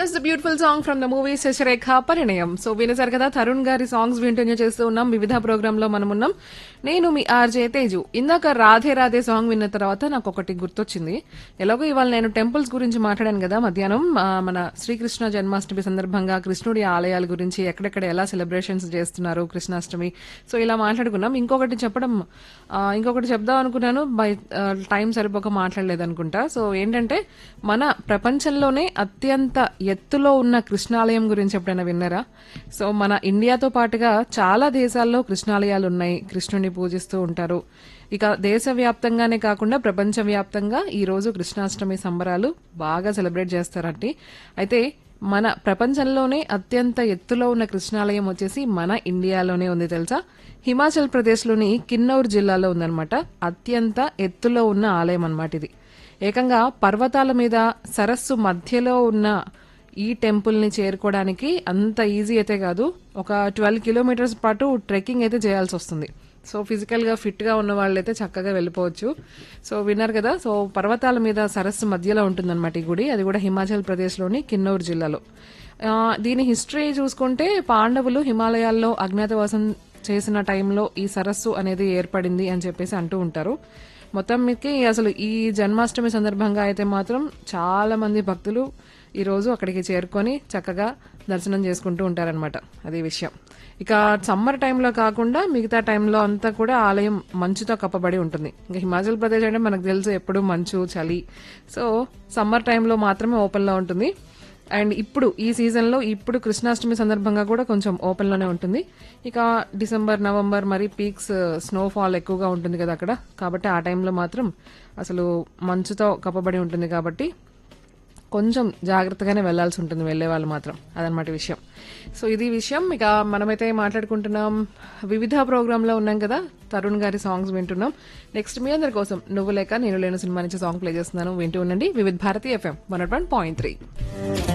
was the beautiful song from the movie Sasirekha Parinayam so వినేసారు కదా తరుణ్ గారి సాంగ్స్ వింటూనే చేస్తూ ఉన్నాం వివిధ ప్రోగ్రామ్ లో మనం ఉన్నాం నేను మీ ఆర్జే తేజు ఇందాక రాధే రాధే సాంగ్ విన్న తర్వాత నాకు ఒకటి గుర్తొచ్చింది ఎలాగో ఇవాళ నేను టెంపుల్స్ గురించి మాట్లాడాను కదా మధ్యాహ్నం ఆ, మన శ్రీకృష్ణ జన్మాష్టమి సందర్భంగా కృష్ణుడి ఆలయాల గురించి ఎక్కడెక్కడ ఎలా సెలబ్రేషన్స్ చేస్తున్నారు కృష్ణాష్టమి సో ఇలా మాట్లాడుకున్నాం ఇంకొకటి చెప్పడం ఆ, ఇంకొకటి చెప్దాం అనుకున్నాను బై టైం సరిపోక మాట్లాడలేదు అనుకుంటా సో ఏంటంటే మన ప్రపంచంలోనే అత్యంత ఎత్తులో ఉన్న కృష్ణాలయం గురించి ఎప్పుడైనా విన్నారా సో మన ఇండియాతో పాటుగా చాలా దేశాల్లో కృష్ణాలయాలు ఉన్నాయి కృష్ణుని పూజిస్తూ ఉంటారు ఇక దేశవ్యాప్తంగానే కాకుండా ప్రపంచవ్యాప్తంగా ఈ రోజు కృష్ణాష్టమి సంబరాలు బాగా సెలబ్రేట్ చేస్తారండి అయితే మన ప్రపంచంలోనే అత్యంత ఎత్తులో ఉన్న కృష్ణాలయం వచ్చేసి మన ఇండియాలోనే ఉంది తెలుసా హిమాచల్ ప్రదేశ్లోని కిన్నౌర్ జిల్లాలో ఉందన్నమాట అత్యంత ఎత్తులో ఉన్న ఆలయం అన్నమాట ఇది ఏకంగా పర్వతాల మీద సరస్సు మధ్యలో ఉన్న ఈ టెంపుల్ ని చేరుకోవడానికి అంత ఈజీ అయితే కాదు ఒక ట్వెల్వ్ కిలోమీటర్స్ పాటు ట్రెక్కింగ్ అయితే చేయాల్సి వస్తుంది సో ఫిజికల్ గా ఫిట్ గా ఉన్న వాళ్ళైతే చక్కగా వెళ్ళిపోవచ్చు సో విన్నారు కదా సో పర్వతాల మీద సరస్సు మధ్యలో ఉంటుందన్నమాట ఈ గుడి అది కూడా హిమాచల్ ప్రదేశ్లోని కిన్నౌర్ జిల్లాలో ఆ, దీని హిస్టరీ చూసుకుంటే పాండవులు హిమాలయాల్లో అజ్ఞాతవాసం చేసిన టైంలో ఈ సరస్సు అనేది ఏర్పడింది అని చెప్పేసి అంటూ ఉంటారు మొత్తం మీదకి అసలు ఈ జన్మాష్టమి సందర్భంగా అయితే మాత్రం చాలా మంది భక్తులు ఈ రోజు అక్కడికి చేరుకొని చక్కగా దర్శనం చేసుకుంటూ ఉంటారనమాట అది విషయం ఇక సమ్మర్ టైంలో కాకుండా మిగతా టైంలో అంతా కూడా ఆలయం మంచుతో కప్పబడి ఉంటుంది ఇంకా హిమాచల్ ప్రదేశ్ అంటే మనకు తెలుసు ఎప్పుడు మంచు చలి సో సమ్మర్ టైంలో మాత్రమే ఓపెన్లో ఉంటుంది అండ్ ఇప్పుడు ఈ సీజన్లో ఇప్పుడు కృష్ణాష్టమి సందర్భంగా కూడా కొంచెం ఓపెన్లోనే ఉంటుంది ఇక డిసెంబర్ నవంబర్ మరి పీక్స్ స్నోఫాల్ ఎక్కువగా ఉంటుంది కదా అక్కడ కాబట్టి ఆ టైంలో మాత్రం అసలు మంచుతో కప్పబడి ఉంటుంది కాబట్టి కొంచెం జాగ్రత్తగానే వెళ్లాల్సి ఉంటుంది వెళ్లే వాళ్ళు మాత్రం అదనమాట విషయం సో ఇది విషయం ఇక మనమైతే మాట్లాడుకుంటున్నాం వివిధ ప్రోగ్రాంలో ఉన్నాం కదా తరుణ్ గారి సాంగ్స్ వింటున్నాం నెక్స్ట్ మీ అందరి కోసం నువ్వు లేక నేను లేని సినిమా నుంచి సాంగ్ ప్లే చేస్తున్నాను వింటూ ఉండండి Vividh Bharati FM one point three